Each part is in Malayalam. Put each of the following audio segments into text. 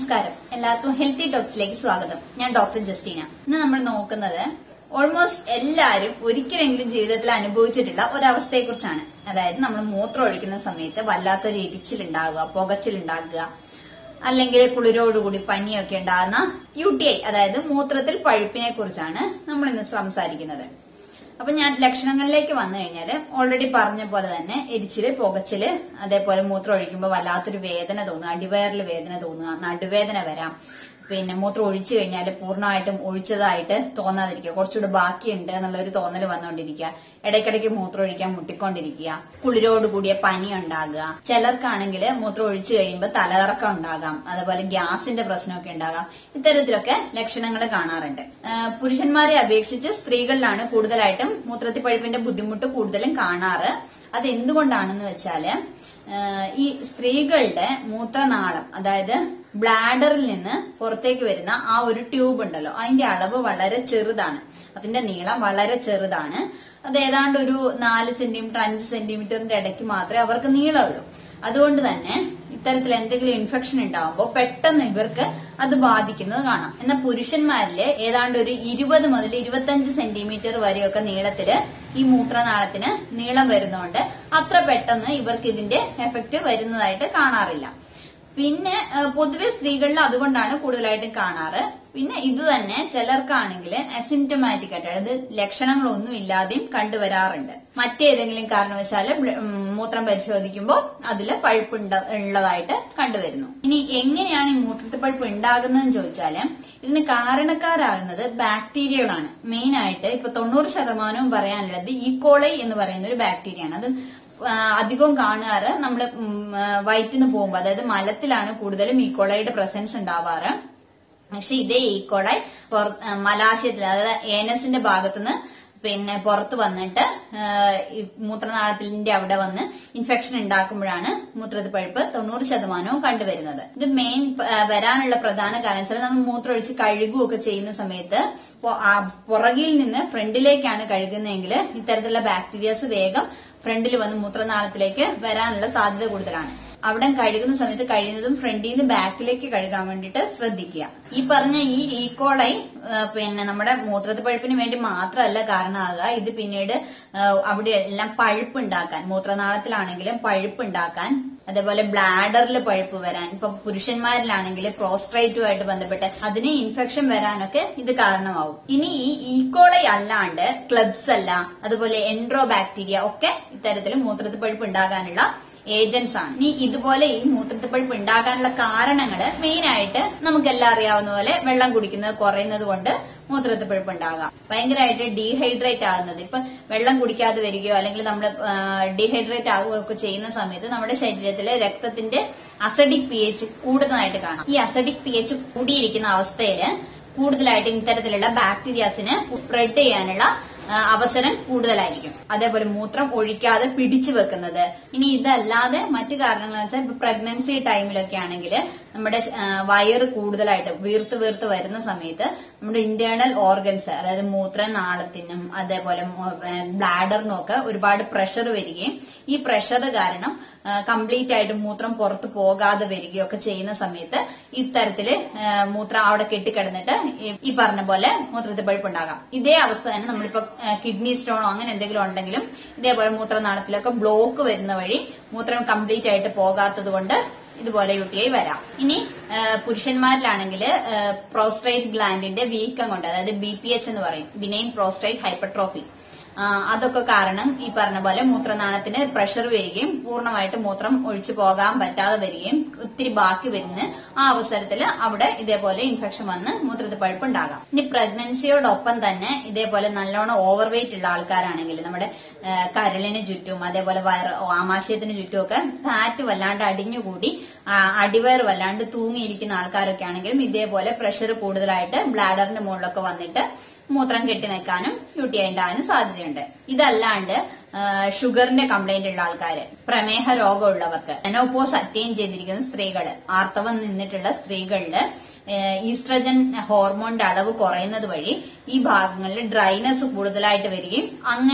നമസ്കാരം എല്ലാവർക്കും ഹെൽത്തി ടോക്സിലേക്ക് സ്വാഗതം ഞാൻ ഡോക്ടർ ജസ്റ്റീന ഇന്ന് നമ്മൾ നോക്കുന്നത് ഓൾമോസ്റ്റ് എല്ലാവരും ഒരിക്കലെങ്കിലും ജീവിതത്തിൽ അനുഭവിച്ചിട്ടുള്ള ഒരവസ്ഥയെ കുറിച്ചാണ് അതായത് നമ്മൾ മൂത്രം ഒഴിക്കുന്ന സമയത്ത് വല്ലാത്തൊരു എരിച്ചിലുണ്ടാകുക പുകച്ചിലുണ്ടാകുക അല്ലെങ്കിൽ കുളിരോടുകൂടി പനിയൊക്കെ ഉണ്ടാകുന്ന യു ടി ഐ അതായത് മൂത്രത്തിൽ പഴുപ്പിനെ കുറിച്ചാണ് നമ്മൾ ഇന്ന് സംസാരിക്കുന്നത് അപ്പൊ ഞാൻ ലക്ഷണങ്ങളിലേക്ക് വന്നു കഴിഞ്ഞാല് ഓൾറെഡി പറഞ്ഞ പോലെ തന്നെ എരിച്ചില് പുകച്ചില് അതേപോലെ മൂത്രം ഒഴിക്കുമ്പോൾ വല്ലാത്തൊരു വേദന തോന്നുക അടിവയറിൽ വേദന തോന്നുക നടുവേദന വരാം പിന്നെ മൂത്രം ഒഴിച്ചു കഴിഞ്ഞാൽ പൂർണ്ണമായിട്ടും ഒഴിച്ചതായിട്ട് തോന്നാതിരിക്കുക കുറച്ചുകൂടെ ബാക്കിയുണ്ട് എന്നുള്ള ഒരു തോന്നൽ വന്നുകൊണ്ടിരിക്കുക ഇടയ്ക്കിടയ്ക്ക് മൂത്രം ഒഴിക്കാൻ മുട്ടിക്കൊണ്ടിരിക്കുക കുളിരോട് കൂടിയ പനി ഉണ്ടാകുക ചിലർക്കാണെങ്കിൽ മൂത്രം ഒഴിച്ചു കഴിയുമ്പോൾ തലകറക്കം ഉണ്ടാകാം അതുപോലെ ഗ്യാസിന്റെ പ്രശ്നമൊക്കെ ഉണ്ടാകാം ഇത്തരത്തിലൊക്കെ ലക്ഷണങ്ങൾ കാണാറുണ്ട് ആ, പുരുഷന്മാരെ അപേക്ഷിച്ച് സ്ത്രീകളിലാണ് കൂടുതലായിട്ടും മൂത്രത്തിൽ പഴുപ്പിന്റെ ബുദ്ധിമുട്ട് കൂടുതലും കാണാറ് അത് എന്തുകൊണ്ടാണെന്ന് വെച്ചാല് ആ, ഈ സ്ത്രീകളുടെ മൂത്രനാളം അതായത് ബ്ലാഡറിൽ നിന്ന് പുറത്തേക്ക് വരുന്ന ആ ഒരു ട്യൂബ് ഉണ്ടല്ലോ അതിന്റെ അളവ് വളരെ ചെറുതാണ് അതിന്റെ നീളം വളരെ ചെറുതാണ് അത് ഏതാണ്ട് ഒരു നാല് സെന്റിമീറ്റർ അഞ്ച് സെന്റിമീറ്ററിന്റെ ഇടയ്ക്ക് മാത്രമേ അവർക്ക് നീളമുള്ളൂ അതുകൊണ്ട് തന്നെ ഇത്തരത്തിൽ എന്തെങ്കിലും ഇൻഫെക്ഷൻ ഉണ്ടാവുമ്പോൾ പെട്ടെന്ന് ഇവർക്ക് അത് ബാധിക്കുന്നത് കാണാം എന്നാൽ പുരുഷന്മാരില് ഏതാണ്ട് ഒരു ഇരുപത് മുതൽ ഇരുപത്തഞ്ച് സെന്റിമീറ്റർ വരെയൊക്കെ നീളത്തില് ഈ മൂത്രനാളത്തിന് നീളം വരുന്നതുകൊണ്ട് അത്ര പെട്ടെന്ന് ഇവർക്ക് ഇതിന്റെ എഫക്റ്റ് വരുന്നതായിട്ട് കാണാറില്ല പിന്നെ ആ, പൊതുവെ സ്ത്രീകളിൽ അതുകൊണ്ടാണ് കൂടുതലായിട്ടും കാണാറ് പിന്നെ ഇത് തന്നെ ചിലർക്കാണെങ്കിൽ അസിംറ്റമാറ്റിക് ആയിട്ട് അതായത് ലക്ഷണങ്ങളൊന്നും ഇല്ലാതെയും കണ്ടുവരാറുണ്ട് മറ്റേതെങ്കിലും കാരണവശാല് ബ്ല- ഉം, മൂത്രം പരിശോധിക്കുമ്പോൾ അതില് പഴുപ്പ് ഉണ്ട- ഉള്ളതായിട്ട് കണ്ടുവരുന്നു ഇനി എങ്ങനെയാണ് ഈ മൂത്രത്തിൽ പഴുപ്പ് ഉണ്ടാകുന്നതെന്ന് ചോദിച്ചാല് ഇതിന് കാരണക്കാരാകുന്നത് ബാക്ടീരിയകളാണ് മെയിൻ ആയിട്ട് ഇപ്പൊ തൊണ്ണൂറ് ശതമാനവും പറയാനുള്ളത് ഈക്കോളൈ എന്ന് പറയുന്ന ഒരു ബാക്ടീരിയയാണ് അത് ആ, അധികവും കാണാറ് നമ്മൾ വയറ്റിന്ന് പോകുമ്പോൾ അതായത് മലത്തിലാണ് കൂടുതലും ഈക്കോളയുടെ പ്രസൻസ് ഉണ്ടാവാറ് പക്ഷെ ഇതേ ഈക്കോളായി മലാശയത്തിൽ അതായത് ഏനസിന്റെ ഭാഗത്തുനിന്ന് പിന്നെ പുറത്ത് വന്നിട്ട് ആ, ഈ മൂത്രനാളത്തിന്റെ അവിടെ വന്ന് ഇൻഫെക്ഷൻ ഉണ്ടാക്കുമ്പോഴാണ് മൂത്രത്തിൽ പഴുപ്പ് തൊണ്ണൂറ് ശതമാനവും കണ്ടുവരുന്നത് ഇത് മെയിൻ ആ, വരാനുള്ള പ്രധാന കാരണം വെച്ചാൽ നമ്മൾ മൂത്രം ഒഴിച്ച് കഴുകുകയൊക്കെ ചെയ്യുന്ന സമയത്ത് പൊ- ആ പുറകിൽ നിന്ന് ഫ്രണ്ടിലേക്കാണ് കഴുകുന്നതെങ്കിൽ ഇത്തരത്തിലുള്ള ബാക്ടീരിയാസ് വേഗം ഫ്രണ്ടിൽ വന്ന് മൂത്രനാളത്തിലേക്ക് വരാനുള്ള സാധ്യത കൂടുതലാണ് അവിടെ കഴുകുന്ന സമയത്ത് കഴിയുന്നതും ഫ്രണ്ടിൽ നിന്ന് ബാക്കിലേക്ക് കഴുകാൻ വേണ്ടിയിട്ട് ശ്രദ്ധിക്കുക ഈ പറഞ്ഞ ഈ ഈക്കോളൈ പിന്നെ നമ്മുടെ മൂത്രത്തിൽ പഴുപ്പിന് വേണ്ടി മാത്രമല്ല കാരണമാകുക ഇത് പിന്നീട് ആ, അവിടെ എല്ലാം പഴുപ്പ് ഉണ്ടാക്കാൻ മൂത്രനാളത്തിലാണെങ്കിലും പഴുപ്പ് ഉണ്ടാക്കാൻ അതേപോലെ ബ്ലാഡറിൽ പഴുപ്പ് വരാൻ ഇപ്പൊ പുരുഷന്മാരിലാണെങ്കിൽ പ്രോസ്ട്രേറ്റുമായിട്ട് ബന്ധപ്പെട്ട് അതിന് ഇൻഫെക്ഷൻ വരാനൊക്കെ ഇത് കാരണമാവും ഇനി ഈ ഈക്കോളൈ അല്ലാണ്ട് ക്ലബ്സ് അല്ല അതുപോലെ എൻഡ്രോ ബാക്ടീരിയ ഒക്കെ ഇത്തരത്തിൽ മൂത്രത്തിൽ പഴുപ്പ് ഉണ്ടാകാനുള്ള ഏജൻസ് ആണ് ഇനി ഇതുപോലെ ഈ മൂത്രത്തിൽ പഴുപ്പ് ഉണ്ടാകാനുള്ള കാരണങ്ങള് മെയിൻ ആയിട്ട് നമുക്കെല്ലാം അറിയാവുന്ന പോലെ വെള്ളം കുടിക്കുന്നത് കുറയുന്നത് കൊണ്ട് മൂത്രത്തിൽ പഴുപ്പ് ഉണ്ടാകാം ഭയങ്കരമായിട്ട് ഡീഹൈഡ്രേറ്റ് ആകുന്നത് ഇപ്പൊ വെള്ളം കുടിക്കാതെ വരികയോ അല്ലെങ്കിൽ നമ്മൾ ഡീഹൈഡ്രേറ്റ് ആവുകയോ ഒക്കെ ചെയ്യുന്ന സമയത്ത് നമ്മുടെ ശരീരത്തിലെ രക്തത്തിന്റെ അസഡിക് പി എച്ച് കൂടുന്നതായിട്ട് കാണാം ഈ അസഡിക് പി എച്ച് കൂടിയിരിക്കുന്ന അവസ്ഥയില് കൂടുതലായിട്ടും ഇത്തരത്തിലുള്ള ബാക്ടീരിയാസിന് സ്പ്രെഡ് ചെയ്യാനുള്ള ആ, അവസരം കൂടുതലായിരിക്കും അതേപോലെ മൂത്രം ഒഴിക്കാതെ പിടിച്ചു വെക്കുന്നത് ഇനി ഇതല്ലാതെ മറ്റു കാരണങ്ങൾ വെച്ചാൽ ഇപ്പൊ പ്രഗ്നൻസി ടൈമിലൊക്കെ ആണെങ്കിൽ നമ്മുടെ ആ, വയറ് കൂടുതലായിട്ട് വീർത്ത് വീർത്ത് വരുന്ന സമയത്ത് നമ്മുടെ ഇന്റേണൽ ഓർഗൻസ് അതായത് മൂത്രനാളത്തിനും അതേപോലെ ബ്ലാഡറിനും ഒക്കെ ഒരുപാട് പ്രഷർ വരികയും ഈ പ്രഷർ കാരണം കംപ്ലീറ്റ് ആയിട്ട് മൂത്രം പുറത്ത് പോകാതെ വരികയൊക്കെ ചെയ്യുന്ന സമയത്ത് ഇത്തരത്തില് ആ, മൂത്രം അവിടെ കെട്ടിക്കിടന്നിട്ട് ഈ- ഈ പറഞ്ഞ പോലെ മൂത്രത്തിൽ പഴുപ്പുണ്ടാകാം ഇതേ അവസ്ഥ തന്നെ നമ്മളിപ്പോ കിഡ്നി സ്റ്റോണോ അങ്ങനെ എന്തെങ്കിലും ഉണ്ടെങ്കിലും ഇതേപോലെ മൂത്രനാളത്തിലൊക്കെ ബ്ലോക്ക് വരുന്ന വഴി മൂത്രം കംപ്ലീറ്റ് ആയിട്ട് പോകാത്തത് കൊണ്ട് ഇതുപോലെ യു ടി ഐ വരാം ഇനി ആ, പുരുഷന്മാരിലാണെങ്കിൽ പ്രോസ്ട്രേറ്റ് ഗ്ലാൻഡിന്റെ വീക്കം കൊണ്ട് അതായത് ബി പി എച്ച് എന്ന് പറയും ബിനൈൻ പ്രോസ്ട്രേറ്റ് ഹൈപ്പർട്രോഫി ആ, അതൊക്കെ കാരണം ഈ പറഞ്ഞ പോലെ മൂത്രനാളത്തിന് പ്രഷർ വരികയും പൂർണ്ണമായിട്ട് മൂത്രം ഒഴിച്ചു പോകാൻ പറ്റാതെ വരികയും ഒത്തിരി ബാക്കി വരുന്ന ആ അവസരത്തിൽ അവിടെ ഇതേപോലെ ഇൻഫെക്ഷൻ വന്ന് മൂത്രത്തിൽ പഴുപ്പുണ്ടാകാം ഇനി പ്രഗ്നൻസിയോടൊപ്പം തന്നെ ഇതേപോലെ നല്ലോണം ഓവർ വെയിറ്റ് ഉള്ള ആൾക്കാരാണെങ്കിൽ നമ്മുടെ ആ, കരളിന് ചുറ്റും അതേപോലെ വയറ് ആമാശയത്തിന് ചുറ്റുമൊക്കെ ഫാറ്റ് വല്ലാണ്ട് അടിഞ്ഞുകൂടി ആ, അടിവയർ വല്ലാണ്ട് തൂങ്ങിയിരിക്കുന്ന ആൾക്കാരൊക്കെ ആണെങ്കിലും ഇതേപോലെ പ്രഷർ കൂടുതലായിട്ട് ബ്ലാഡറിന്റെ മുകളിലൊക്കെ വന്നിട്ട് മൂത്രം കെട്ടി നിൽക്കാനും യു ടി ഐ ഉണ്ടാകാനും സാധ്യതയുണ്ട് ഇതല്ലാണ്ട് ആ, ഷുഗറിന്റെ കംപ്ലൈന്റ് ഉള്ള ആൾക്കാര് പ്രമേഹ രോഗമുള്ളവർക്ക് മെനോപോസ് അറ്റൈൻ ചെയ്തിരിക്കുന്ന സ്ത്രീകള് ആർത്തവം നിന്നിട്ടുള്ള സ്ത്രീകളില് ഏഹ്, ഈസ്ട്രജൻ ഹോർമോണിന്റെ അളവ് കുറയുന്നത് വഴി ഈ ഭാഗങ്ങളിൽ ഡ്രൈനസ് കൂടുതലായിട്ട് വരികയും അങ്ങനെ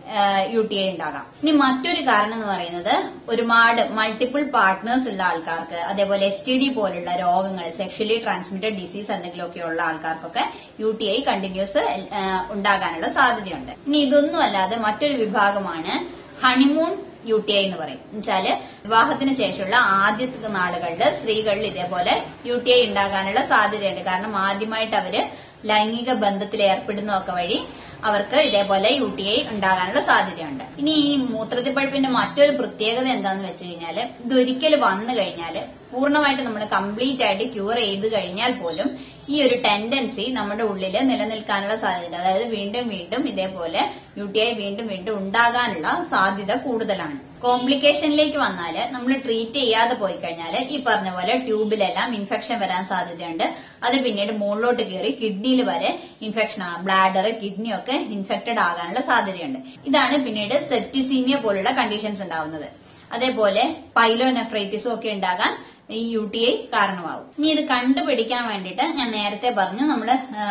യു ടി ഐ ഉണ്ടാകാം ഇനി മറ്റൊരു കാരണം എന്ന് പറയുന്നത് ഒരുപാട് മൾട്ടിപ്പിൾ പാർട്ട്നേഴ്സ് ഉള്ള ആൾക്കാർക്ക് അതേപോലെ എസ് ടി ഡി പോലുള്ള രോഗങ്ങൾ സെക്ഷലി ട്രാൻസ്മിറ്റഡ് ഡിസീസ് എന്തെങ്കിലുമൊക്കെ ഉള്ള ആൾക്കാർക്കൊക്കെ യു ടി ഐ കണ്ടിന്യൂസ് ഉണ്ടാകാനുള്ള സാധ്യതയുണ്ട് ഇനി ഇതൊന്നും അല്ലാതെ മറ്റൊരു വിഭാഗമാണ് ഹണിമൂൺ യു ടി ഐ എന്ന് പറയും എന്നുവെച്ചാല് വിവാഹത്തിന് ശേഷമുള്ള ആദ്യത്തെ നാളുകളിൽ സ്ത്രീകളിൽ ഇതേപോലെ യു ടി ഐ ഉണ്ടാകാനുള്ള സാധ്യതയുണ്ട് കാരണം ആദ്യമായിട്ട് അവര് ലൈംഗിക ബന്ധത്തിൽ ഏർപ്പെടുന്നതൊക്കെ വഴി അവർക്ക് ഇതേപോലെ യു ടി ഐ ഉണ്ടാകാനുള്ള സാധ്യതയുണ്ട് ഇനി ഈ മൂത്രത്തിൽ പഴുപ്പിന്റെ മറ്റൊരു പ്രത്യേകത എന്താന്ന് വെച്ച് കഴിഞ്ഞാല് ഇതൊരിക്കൽ വന്നു കഴിഞ്ഞാല് പൂർണ്ണമായിട്ട് നമ്മൾ കംപ്ലീറ്റ് ആയിട്ട് ക്യൂർ ചെയ്ത് കഴിഞ്ഞാൽ പോലും ഈ ഒരു ടെൻഡൻസി നമ്മുടെ ഉള്ളിൽ നിലനിൽക്കാനുള്ള സാധ്യത അതായത് വീണ്ടും വീണ്ടും ഇതേപോലെ യു ടി ഐ വീണ്ടും വീണ്ടും ഉണ്ടാകാനുള്ള സാധ്യത കൂടുതലാണ് കോംപ്ലിക്കേഷനിലേക്ക് വന്നാൽ നമ്മൾ ട്രീറ്റ് ചെയ്യാതെ പോയി കഴിഞ്ഞാൽ ഈ പറഞ്ഞ പോലെ ട്യൂബിലെല്ലാം ഇൻഫെക്ഷൻ വരാൻ സാധ്യതയുണ്ട് അത് പിന്നീട് മുകളിലോട്ട് കയറി കിഡ്നിയിൽ വരെ ഇൻഫെക്ഷൻ ആകാം ബ്ലാഡർ കിഡ്നി ഒക്കെ ഇൻഫെക്റ്റഡ് ആകാനുള്ള സാധ്യതയുണ്ട് ഇതാണ് പിന്നീട് സെപ്റ്റിസീമിയ പോലുള്ള കണ്ടീഷൻസ് ഉണ്ടാവുന്നത് അതേപോലെ പൈലോനെഫ്രൈറ്റിസും ഒക്കെ ഉണ്ടാകാൻ ഈ യു ടി ഐ കാരണമാവും ഇനി ഇത് കണ്ടുപിടിക്കാൻ വേണ്ടിയിട്ട് ഞാൻ നേരത്തെ പറഞ്ഞു നമ്മള്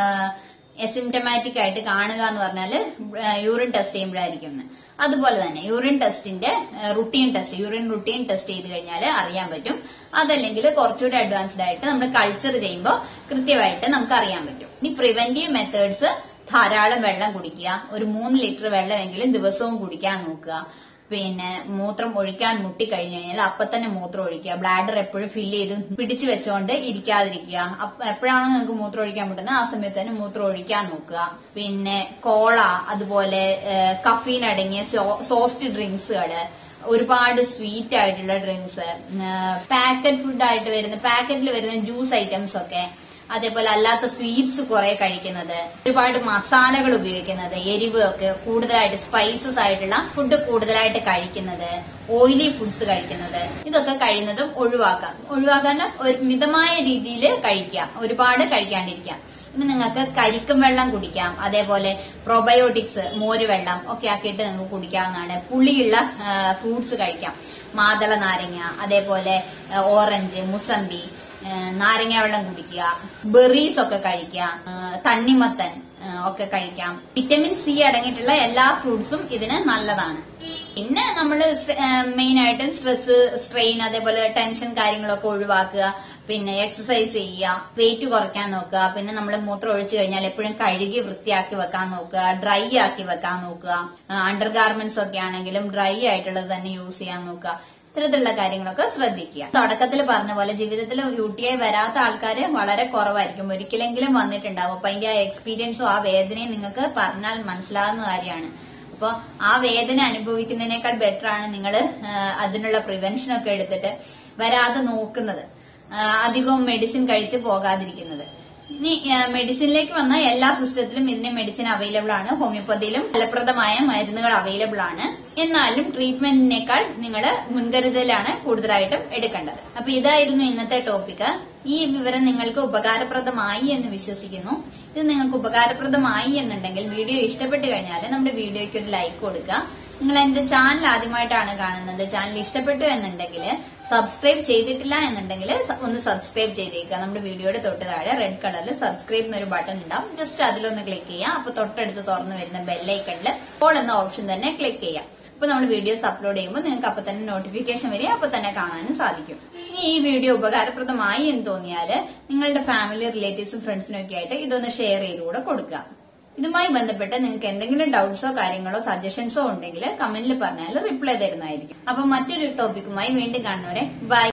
എസിംറ്റമാറ്റിക് ആയിട്ട് കാണുക എന്ന് പറഞ്ഞാല് യൂറിൻ ടെസ്റ്റ് ചെയ്യുമ്പോഴായിരിക്കും എന്ന്. അതുപോലെ തന്നെ യൂറിൻ ടെസ്റ്റിന്റെ routine test urine routine test ചെയ്ത് കഴിഞ്ഞാൽ അറിയാൻ പറ്റും അതല്ലെങ്കിൽ കുറച്ചുകൂടി അഡ്വാൻസ്ഡ് ആയിട്ട് നമ്മൾ കൾച്ചർ ചെയ്യുമ്പോൾ കൃത്യമായിട്ട് നമുക്ക് അറിയാൻ പറ്റും ഇനി പ്രിവെന്റീവ് മെത്തേഡ്സ് ധാരാളം വെള്ളം കുടിക്കുക ഒരു മൂന്ന് ലിറ്റർ വെള്ളമെങ്കിലും ദിവസവും കുടിക്കാൻ നോക്കുക പിന്നെ മൂത്രം ഒഴിക്കാൻ മുട്ടി കഴിഞ്ഞു കഴിഞ്ഞാൽ അപ്പൊ തന്നെ മൂത്രം ഒഴിക്കുക ബ്ലാഡർ എപ്പോഴും ഫില്ല് ചെയ്ത് പിടിച്ചു വെച്ചുകൊണ്ട് ഇരിക്കാതിരിക്കുക അപ്പ- എപ്പോഴാണോ നിങ്ങൾക്ക് മൂത്രം ഒഴിക്കാൻ പറ്റുന്നത് ആ സമയത്ത് തന്നെ മൂത്രം ഒഴിക്കാൻ നോക്കുക പിന്നെ കോള അതുപോലെ കഫീൻ അടങ്ങിയ സോഫ്റ്റ് ഡ്രിങ്ക്സുകള് ഒരുപാട് സ്വീറ്റ് ആയിട്ടുള്ള ഡ്രിങ്ക്സ് പാക്കറ്റ് ഫുഡ് ആയിട്ട് വരുന്ന പാക്കറ്റിൽ വരുന്ന ജ്യൂസ് ഐറ്റംസ് ഒക്കെ അതേപോലെ അല്ലാത്ത സ്വീറ്റ്സ് കുറെ കഴിക്കുന്നത് ഒരുപാട് മസാലകൾ ഉപയോഗിക്കുന്നത് എരിവ് ഒക്കെ കൂടുതലായിട്ട് സ്പൈസസ് ആയിട്ടുള്ള ഫുഡ് കൂടുതലായിട്ട് കഴിക്കുന്നത് ഓയിലി ഫുഡ്സ് കഴിക്കുന്നത് ഇതൊക്കെ കഴിയുന്നതും ഒഴിവാക്കാം ഒഴിവാക്കാൻ ഒരു മിതമായ രീതിയിൽ കഴിക്കുക ഒരുപാട് കഴിക്കാണ്ടിരിക്കാം ഇനി നിങ്ങൾക്ക് കരിക്കും വെള്ളം കുടിക്കാം അതേപോലെ പ്രൊബയോട്ടിക്സ് മോര് വെള്ളം ഒക്കെ ആക്കിയിട്ട് നിങ്ങൾക്ക് കുടിക്കാവുന്നതാണ് പുളിയുള്ള ഫ്രൂട്ട്സ് കഴിക്കാം മാതള നാരങ്ങ അതേപോലെ ആ, ഓറഞ്ച് മുസമ്പി ആ, നാരങ്ങ വെള്ളം കുടിക്കുക ബെറീസ് ഒക്കെ കഴിക്കുക ആ, തണ്ണിമത്തൻ ആ, ഒക്കെ കഴിക്കാം വിറ്റമിൻ സി അടങ്ങിയിട്ടുള്ള എല്ലാ ഫ്രൂട്ട്സും ഇതിന് നല്ലതാണ് പിന്നെ നമ്മൾ മെയിൻ ആയിട്ടും സ്ട്രെസ് സ്ട്രെയിൻ അതേപോലെ ടെൻഷൻ കാര്യങ്ങളൊക്കെ ഒഴിവാക്കുക പിന്നെ എക്സസൈസ് ചെയ്യുക വെയിറ്റ് കുറയ്ക്കാൻ നോക്കുക പിന്നെ നമ്മൾ മൂത്രം ഒഴിച്ചു കഴിഞ്ഞാൽ എപ്പോഴും കഴുകി വൃത്തിയാക്കി വെക്കാൻ നോക്കുക ഡ്രൈ ആക്കി വെക്കാൻ നോക്കുക അണ്ടർ ഗാർമെന്റ്സ് ഒക്കെ ആണെങ്കിലും ഡ്രൈ ആയിട്ടുള്ളത് തന്നെ യൂസ് ചെയ്യാൻ നോക്കുക ഇത്തരത്തിലുള്ള കാര്യങ്ങളൊക്കെ ശ്രദ്ധിക്കുക തുടക്കത്തിൽ പറഞ്ഞ പോലെ ജീവിതത്തിൽ യു ടി ഐ വരാത്ത ആൾക്കാർ വളരെ കുറവായിരിക്കും ഒരിക്കലെങ്കിലും വന്നിട്ടുണ്ടാവും അപ്പൊ അതിന്റെ ആ എക്സ്പീരിയൻസും ആ വേദനയും നിങ്ങൾക്ക് പറഞ്ഞാൽ മനസ്സിലാകുന്ന കാര്യമാണ് അപ്പോൾ ആ വേദന അനുഭവിക്കുന്നതിനേക്കാൾ ബെറ്റർ ആണ് നിങ്ങൾ അതിനുള്ള പ്രിവെൻഷൻ ഒക്കെ എടുത്തിട്ട് വരാതെ നോക്കുന്നത് ആ, അധികവും മെഡിസിൻ കഴിച്ച് പോകാതിരിക്കുന്നത് ഇനി മെഡിസിനിലേക്ക് വന്ന എല്ലാ സിസ്റ്റത്തിലും ഇതിന് മെഡിസിൻ അവൈലബിൾ ആണ് ഹോമിയോപ്പതിയിലും ഫലപ്രദമായ മരുന്നുകൾ അവൈലബിൾ ആണ് എന്നാലും ട്രീറ്റ്മെന്റിനേക്കാൾ നിങ്ങൾ മുൻകരുതലാണ് കൂടുതലായിട്ടും എടുക്കേണ്ടത് അപ്പൊ ഇതായിരുന്നു ഇന്നത്തെ ടോപ്പിക് ഈ വിവരം നിങ്ങൾക്ക് ഉപകാരപ്രദമായി എന്ന് വിശ്വസിക്കുന്നു ഇത് നിങ്ങൾക്ക് ഉപകാരപ്രദമായി എന്നുണ്ടെങ്കിൽ വീഡിയോ ഇഷ്ടപ്പെട്ട് കഴിഞ്ഞാൽ നമ്മുടെ വീഡിയോയ്ക്ക് ഒരു ലൈക്ക് കൊടുക്കുക നിങ്ങൾ എന്റെ ചാനൽ ആദ്യമായിട്ടാണ് കാണുന്നത് ചാനൽ ഇഷ്ടപ്പെട്ടു എന്നുണ്ടെങ്കിൽ സബ്സ്ക്രൈബ് ചെയ്തിട്ടില്ല എന്നുണ്ടെങ്കിൽ ഒന്ന് സബ്സ്ക്രൈബ് ചെയ്തേക്കുക നമ്മുടെ വീഡിയോയുടെ തൊട്ട് താഴെ റെഡ് കളറിൽ സബ്സ്ക്രൈബ് എന്നൊരു ബട്ടൺ ഉണ്ടാവും ജസ്റ്റ് അതിലൊന്ന് ക്ലിക്ക് ചെയ്യാം അപ്പൊ തൊട്ടടുത്ത് തുറന്നു വരുന്ന ബെല്ലൈക്കണിൽ ഓൾ എന്ന ഓപ്ഷൻ തന്നെ ക്ലിക്ക് ചെയ്യാം അപ്പൊ നമ്മൾ വീഡിയോസ് അപ്ലോഡ് ചെയ്യുമ്പോൾ നിങ്ങൾക്ക് അപ്പൊ തന്നെ നോട്ടിഫിക്കേഷൻ വരിക അപ്പൊ തന്നെ കാണാനും സാധിക്കും ഇനി ഈ വീഡിയോ ഉപകാരപ്രദമായി എന്ന് തോന്നിയാല് നിങ്ങളുടെ ഫാമിലി റിലേറ്റീവ്സും ഫ്രണ്ട്സിനും ഒക്കെ ആയിട്ട് ഇതൊന്ന് ഷെയർ ചെയ്തുകൂടെ കൊടുക്കുക ഇതുമായി ബന്ധപ്പെട്ട് നിങ്ങൾക്ക് എന്തെങ്കിലും ഡൗട്ട്സോ കാര്യങ്ങളോ സജഷൻസോ ഉണ്ടെങ്കിൽ കമന്റിൽ പറഞ്ഞാൽ റിപ്ലൈ തരുന്നതായിരിക്കും അപ്പൊ മറ്റൊരു ടോപ്പിക്കുമായി വീണ്ടും കാണുന്നവരെ ബൈ